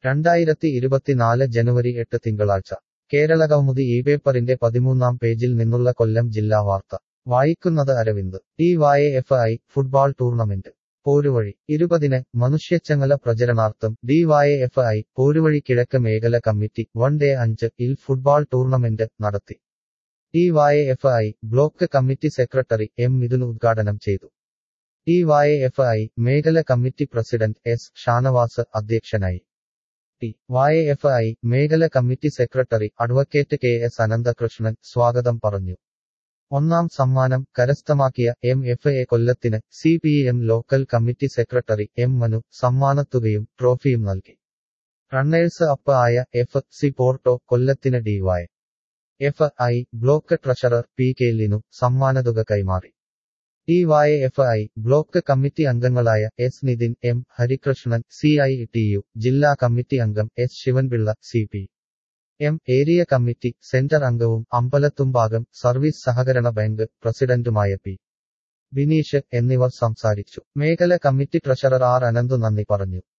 രണ്ടായിരത്തി ഇരുപത്തിനാല് ജനുവരി എട്ട് തിങ്കളാഴ്ച കേരളകൗമുദി ഈ പേപ്പറിന്റെ പതിമൂന്നാം പേജിൽ നിന്നുള്ള കൊല്ലം ജില്ലാ വാർത്ത വായിക്കുന്നത് Aravind D Y F I football tournament Poruvazhi ഇരുപതിന് മനുഷ്യച്ചങ്ങല പ്രചരണാർത്ഥം ഡി വായ എഫ് ഐ പോരുവഴി കിഴക്ക് മേഖല കമ്മിറ്റി വൺ ഡേ അഞ്ച് ഇൽ ഫുട്ബോൾ ടൂർണമെന്റ് നടത്തി D Y F I block committee secretary M Mithun ഉദ്ഘാടനം ചെയ്തു ടി വായ എഫ് ഐ മേഖല കമ്മിറ്റി പ്രസിഡന്റ് എസ് ഷാനവാസ് അധ്യക്ഷനായി ടി വായ എഫ് ഐ മേഖല committee secretary advocate K S Ananthakrishnan സ്വാഗതം പറഞ്ഞു ഒന്നാം സമ്മാനം കരസ്ഥമാക്കിയ എം എഫ് എ കൊല്ലത്തിന് C P M local committee secretary M Manu സമ്മാനത്തുകയും ട്രോഫിയും നൽകി റണ്ണേഴ്സ് അപ്പ് ആയ എഫ് സി പോർട്ടോ കൊല്ലത്തിന് D Y F I block treasurer P K Linu സമ്മാനതുക കൈമാറി D Y F I block committee അംഗങ്ങളായ S Nithin M Harikrishnan C I T U ജില്ലാ കമ്മിറ്റി അംഗം S Sivanpillai C P M area committee centre അംഗവും Ambalathumbhagam service സഹകരണ bank പ്രസിഡന്റുമായ പി ബിനീഷ് എന്നിവർ സംസാരിച്ചു മേഖല കമ്മിറ്റി ട്രഷറർ ആർ അനന്തു നന്ദി പറഞ്ഞു